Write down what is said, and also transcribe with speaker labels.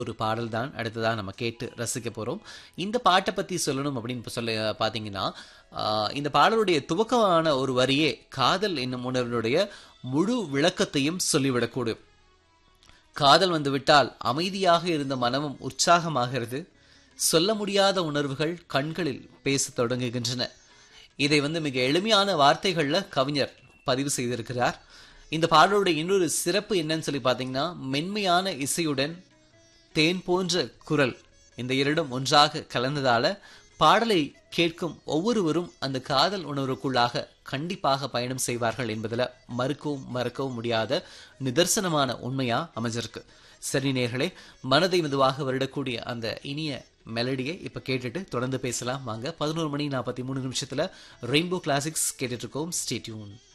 Speaker 1: ஒரு பாடல் தான் அடுத்ததாக நம்ம கேட்டு ரசிக்க போகிறோம் இந்த பாட்டை பற்றி சொல்லணும் அப்படின்னு இப்ப சொல்ல பார்த்தீங்கன்னா ஆஹ், இந்த பாடலுடைய துவக்கமான ஒரு வரியே காதல் என்னும் உணர்வினுடைய முழு விளக்கத்தையும் சொல்லிவிடக்கூடும் காதல் வந்துவிட்டால் அமைதியாக இருந்த மனமும் உற்சாகமாகிறது சொல்ல முடியாத உணர்வுகள் கண்களில் பேசத் தொடங்குகின்றன இதை வந்து மிக எளிமையான வார்த்தைகள்ல கவிஞர் பதிவு செய்திருக்கிறார் இந்த பாடலுடைய இன்னொரு சிறப்பு என்னன்னு சொல்லி பார்த்தீங்கன்னா மென்மையான இசையுடன் தேன் போன்ற குரல் இந்த இரண்டும் ஒன்றாக கலந்ததால பாடலை கேட்கும் ஒவ்வொருவரும் அந்த காதல் உணர்வுக்குள்ளாக கண்டிப்பாக பயணம் செய்வார்கள் என்பதுல மறுக்கவும் மறக்கவும் முடியாத நிதர்சனமான உண்மையா அமைஞ்சிருக்கு சரி நேர்களே மனதை மெதுவாக வருடக்கூடிய அந்த இனிய மெலடியை இப்ப கேட்டுட்டு தொடர்ந்து பேசலாம் வாங்க பதினோரு மணி நாற்பத்தி மூணு நிமிஷத்துல ரெயின்போ கிளாசிக்ஸ் கேட்டுட்டு இருக்கோம் ஸ்டேட்யூன்